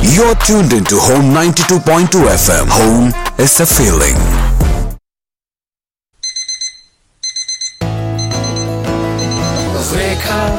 You're tuned into Home 92.2 FM. Home is a feeling. Wake up,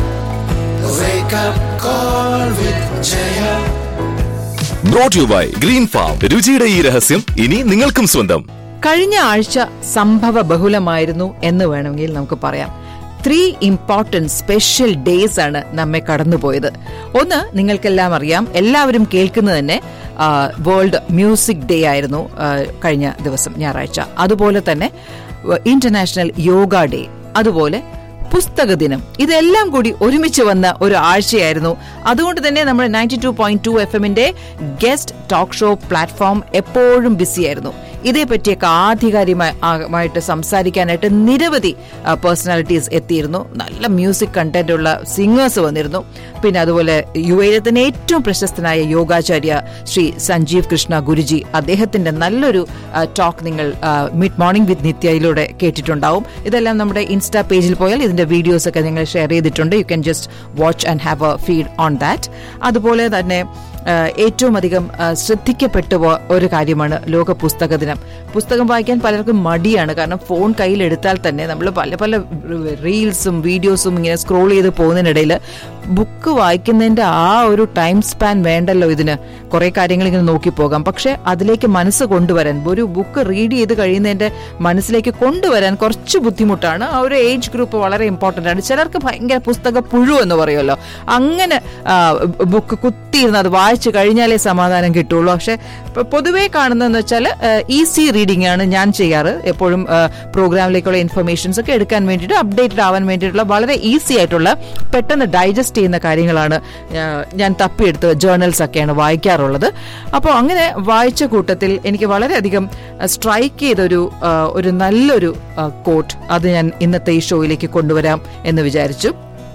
wake up, call with Jaya. Brought you by green farm രുചിയുടെ ഈ രഹസ്യം ഇനി നിങ്ങൾക്കും സ്വന്തം കഴിഞ്ഞ ആഴ്ച സംഭവ ബഹുലമായിരുന്നു എന്ന് വേണമെങ്കിൽ നമുക്ക് പറയാം ത്രീ ഇമ്പോർട്ടന്റ് സ്പെഷ്യൽ ഡേയ്സ് ആണ് നമ്മെ കടന്നുപോയത് ഒന്ന് നിങ്ങൾക്കെല്ലാം അറിയാം എല്ലാവരും കേൾക്കുന്നത് തന്നെ വേൾഡ് മ്യൂസിക് ഡേ ആയിരുന്നു ആ, കഴിഞ്ഞ ദിവസം ഞായറാഴ്ച അതുപോലെ തന്നെ ഇന്റർനാഷണൽ യോഗ ഡേ അതുപോലെ പുസ്തക ദിനം ഇതെല്ലാം കൂടി ഒരുമിച്ച് വന്ന ഒരു ആഴ്ചയായിരുന്നു അതുകൊണ്ട് തന്നെ നമ്മുടെ ninety two point two F എമ്മിന്റെ ഗസ്റ്റ് ടോക്ക് ഷോ പ്ലാറ്റ്ഫോം എപ്പോഴും ബിസിയായിരുന്നു ഇതേപ്പറ്റിയൊക്കെ ആധികാരികമായിട്ട് സംസാരിക്കാനായിട്ട് നിരവധി പേഴ്സണാലിറ്റീസ് എത്തിയിരുന്നു നല്ല മ്യൂസിക് കണ്ടന്റ് ഉള്ള സിംഗേഴ്സ് വന്നിരുന്നു പിന്നെ അതുപോലെ യു എയിലെ തന്നെ ഏറ്റവും പ്രശസ്തനായ യോഗാചാര്യ ശ്രീ സഞ്ജീവ് കൃഷ്ണ ഗുരുജി അദ്ദേഹത്തിന്റെ നല്ലൊരു ടോക്ക് നിങ്ങൾ മിഡ് മോർണിംഗ് വിത്ത് നിത്യയിലൂടെ കേട്ടിട്ടുണ്ടാവും ഇതെല്ലാം നമ്മുടെ ഇൻസ്റ്റാ പേജിൽ പോയാൽ ഇതിന്റെ വീഡിയോസ് ഒക്കെ നിങ്ങൾ ഷെയർ ചെയ്തിട്ടുണ്ട് you can just watch and have a feed on that അതുപോലെ തന്നെ ആ, ഏറ്റവും അധികം ആ, ശ്രദ്ധിക്കപ്പെട്ട വ- ഒരു കാര്യമാണ് ലോക പുസ്തക ദിനം പുസ്തകം വായിക്കാൻ പലർക്കും മടിയാണ് കാരണം ഫോൺ കയ്യിലെടുത്താൽ തന്നെ നമ്മൾ പല പല റീൽസും വീഡിയോസും ഇങ്ങനെ സ്ക്രോൾ ചെയ്ത് പോകുന്നതിനിടയിൽ ബുക്ക് വായിക്കുന്നതിന്റെ ആ ഒരു ടൈം സ്പാൻ വേണ്ടല്ലോ ഇതിന് കുറെ കാര്യങ്ങൾ ഇങ്ങനെ നോക്കി പോകാം പക്ഷെ അതിലേക്ക് മനസ്സ് കൊണ്ടുവരാൻ ഒരു ബുക്ക് റീഡ് ചെയ്ത് കഴിയുന്നതിന്റെ മനസ്സിലേക്ക് കൊണ്ടുവരാൻ കുറച്ച് ബുദ്ധിമുട്ടാണ് ആ ഒരു ഏജ് ഗ്രൂപ്പ് വളരെ ഇമ്പോർട്ടന്റ് ആണ് ചിലർക്ക് ഭയങ്കര പുസ്തക പുഴു എന്ന് പറയുമല്ലോ അങ്ങനെ ബുക്ക് കുത്തിയിരുന്ന് അത് വായിച്ചു കഴിഞ്ഞാലേ സമാധാനം കിട്ടുള്ളൂ പക്ഷെ ഇപ്പൊ പൊതുവേ കാണുന്നതെന്ന് വെച്ചാൽ ഈസി റീഡിംഗ് ആണ് ഞാൻ ചെയ്യാറ് എപ്പോഴും പ്രോഗ്രാമിലേക്കുള്ള ഇൻഫർമേഷൻസ് ഒക്കെ എടുക്കാൻ വേണ്ടിയിട്ട് അപ്ഡേറ്റഡ് ആവാൻ വേണ്ടിയിട്ടുള്ള വളരെ ഈസി ആയിട്ടുള്ള പെട്ടെന്ന് ഡൈജസ്റ്റ് ചെയ്യുന്ന കാര്യങ്ങളാണ് ആ, ഞാൻ തപ്പിയെടുത്ത് ജേർണൽസ് ഒക്കെയാണ് വായിക്കാറുള്ളത് അപ്പോൾ അങ്ങനെ വായിച്ച കൂട്ടത്തിൽ എനിക്ക് വളരെയധികം സ്ട്രൈക്ക് ചെയ്തൊരു ആ, ഒരു നല്ലൊരു കോട്ട് അത് ഞാൻ ഇന്നത്തെ ഈ ഷോയിലേക്ക് കൊണ്ടുവരാം എന്ന് വിചാരിച്ചു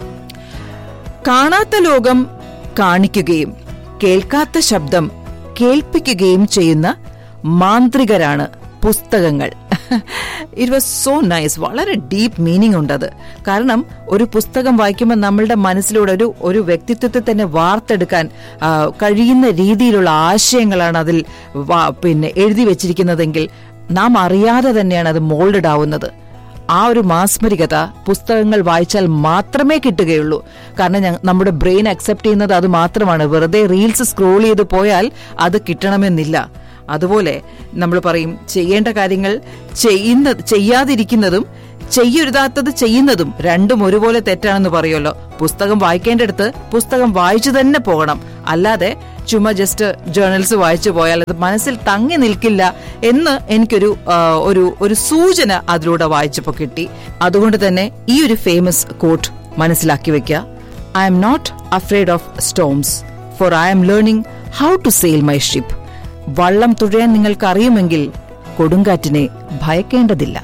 കാണാത്ത ലോകം കാണിക്കുകയും കേൾക്കാത്ത ശബ്ദം കേൾപ്പിക്കുകയും ചെയ്യുന്ന മാന്ത്രികരാണ് പുസ്തകങ്ങൾ ഇറ്റ് വാസ് സോ നൈസ് വളരെ ഡീപ്പ് മീനിങ് ഉണ്ട് അത് കാരണം ഒരു പുസ്തകം വായിക്കുമ്പോൾ നമ്മളുടെ മനസ്സിലൂടെ ഒരു ഒരു വ്യക്തിത്വത്തെ തന്നെ വാർത്തെടുക്കാൻ ആ, കഴിയുന്ന രീതിയിലുള്ള ആശയങ്ങളാണ് അതിൽ വാ- പിന്നെ എഴുതി വെച്ചിരിക്കുന്നതെങ്കിൽ നാം അറിയാതെ തന്നെയാണ് അത് മോൾഡഡ് ആവുന്നത് ആ ഒരു മാസ്മരികത പുസ്തകങ്ങൾ വായിച്ചാൽ മാത്രമേ കിട്ടുകയുള്ളൂ കാരണം ഞ- നമ്മുടെ ബ്രെയിൻ അക്സെപ്റ്റ് ചെയ്യുന്നത് അത് മാത്രമാണ് വെറുതെ റീൽസ് സ്ക്രോൾ ചെയ്ത് പോയാൽ അത് കിട്ടണമെന്നില്ല അതുപോലെ നമ്മൾ പറയും ചെയ്യേണ്ട കാര്യങ്ങൾ ചെയ്യുന്ന ചെയ്യാതിരിക്കുന്നതും ചെയ്യരുതാത്തത് ചെയ്യുന്നതും രണ്ടും ഒരുപോലെ തെറ്റാണെന്ന് പറയുമല്ലോ പുസ്തകം വായിക്കേണ്ടടുത്ത് പുസ്തകം വായിച്ചു തന്നെ പോകണം അല്ലാതെ ചുമ്മാ ജസ്റ്റ് ജേർണൽസ് വായിച്ചു പോയാൽ അത് മനസ്സിൽ തങ്ങി നിൽക്കില്ല എന്ന് എനിക്കൊരു ആ, ഒരു ഒരു സൂചന അതിലൂടെ വായിച്ചപ്പോൾ കിട്ടി അതുകൊണ്ട് തന്നെ ഈ ഒരു ഫേമസ് കോട്ട് മനസ്സിലാക്കി വെക്കുക I'm not afraid of storms for I'm learning how to sail my ship വള്ളം തുഴയാൻ നിങ്ങൾക്ക് അറിയുമെങ്കിൽ കൊടുങ്കാറ്റിനെ ഭയക്കേണ്ടതില്ല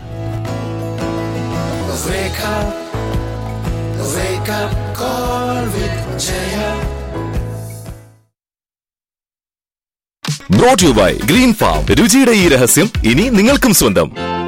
Wake up, wake up, call with Jaya. Brought you by green farm രുചിയുടെ ഈ രഹസ്യം ഇനി നിങ്ങൾക്കും സ്വന്തം